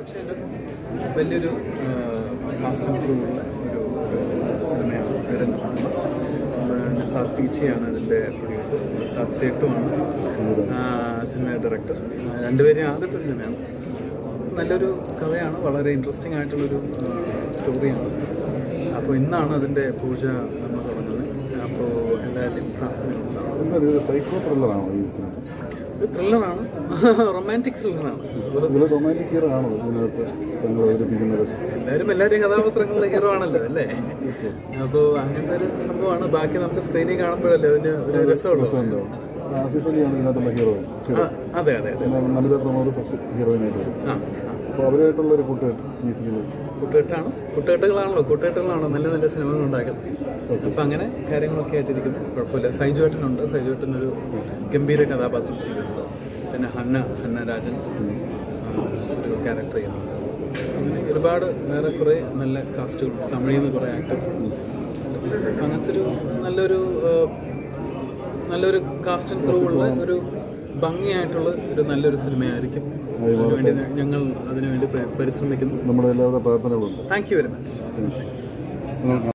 പക്ഷേ ഒരു വലിയൊരു കാസ്റ്റ് ആൻഡ് ക്രൂ ഉള്ള ഒരു ഒരു സിനിമയാണ് രഞ്ജിത്ത് സിനിമ നിസാർ പീച്ചിയാണ് ഇതിൻ്റെ പ്രൊഡ്യൂസർ നിസാർ സേട്ടുമാണ് സിനിമ ഡയറക്ടർ രണ്ടുപേരും ആദ്യത്തെ സിനിമയാണ് നല്ലൊരു കഥയാണ് വളരെ ഇൻട്രസ്റ്റിംഗ് ആയിട്ടുള്ളൊരു സ്റ്റോറിയാണ് അപ്പോൾ ഇന്നാണ് അതിൻ്റെ പൂജ നമ്മൾ തുടങ്ങുന്നത് അപ്പോൾ എല്ലാവരുടെയും പ്രാർത്ഥന ഉണ്ടാവും എന്താണ് ഇത് സൈക്കോ ത്രില്ലറാണോ ഈ സിനിമ ഇത് ത്രില്ലറാണ് റൊമാൻറ്റിക് ത്രില്ലറാണ് ഇതിൽ റൊമാൻറ്റിക് ഹീറോ ആണോ ഇതിനകത്ത് തങ്ങൾ അവതരിപ്പിക്കുന്നത് എല്ലാവരും എല്ലാവരെയും കഥാപാത്രങ്ങളിലെ ഹീറോ ആണല്ലോ അല്ലേ അപ്പോൾ അങ്ങനത്തെ ഒരു സംഭവമാണ് ബാക്കി നമുക്ക് സ്ക്രീനിൽ കാണുമ്പോഴല്ലേ അതിന് ഒരു രസമുള്ളൂ ഉണ്ടാവും ആസിഫ് അലിയാണ് ഇതിനകത്തുള്ള ഹീറോ ആ, അതെ അതെ അതെ പിന്നെ നമിത പ്രമോദ് ഫസ്റ്റ് ഹീറോയിനായിട്ട് വരും ആ അപ്പോൾ അവരുമായിട്ടുള്ള ഒരു കൂട്ടുകെട്ട് ഈ സിനിമ കൂട്ടുകെട്ടാണ് കൂട്ടുകെട്ടുകളാണല്ലോ കൂട്ടുകെട്ടുകളാണോ നല്ല നല്ല സിനിമകൾ ഉണ്ടാക്കുന്നത് അപ്പം അങ്ങനെ കാര്യങ്ങളൊക്കെ ആയിട്ടിരിക്കുന്നു കുഴപ്പമില്ല സൈജുവേട്ടനുണ്ട് സൈജുവേട്ടനൊരു ഗംഭീര കഥാപാത്രം ചെയ്യുന്നുണ്ട് പിന്നെ ഹന്ന ഹന്ന രാജൻ ആ, ഒരു ക്യാരക്ടർ ചെയ്യുന്നുണ്ട് അങ്ങനെ ഒരുപാട് വേറെ കുറേ നല്ല കാസ്റ്റുകളുണ്ട് തമിഴിൽ നിന്ന് കുറേ ആക്ടേഴ്സ് അങ്ങനത്തെ ഒരു നല്ലൊരു ആ, നല്ലൊരു കാസ്റ്റ് ആൻഡ് ക്രൂ ഉള്ള ഒരു ഭംഗിയായിട്ടുള്ള ഒരു നല്ലൊരു സിനിമയായിരിക്കും അതിനുവേണ്ടി ഞങ്ങൾ അതിനുവേണ്ടി പ്ര- പരിശ്രമിക്കുന്നു നമ്മുടെ എല്ലാവിധ പ്രാർത്ഥനകളുണ്ട് താങ്ക് യു വെരി മച്ച്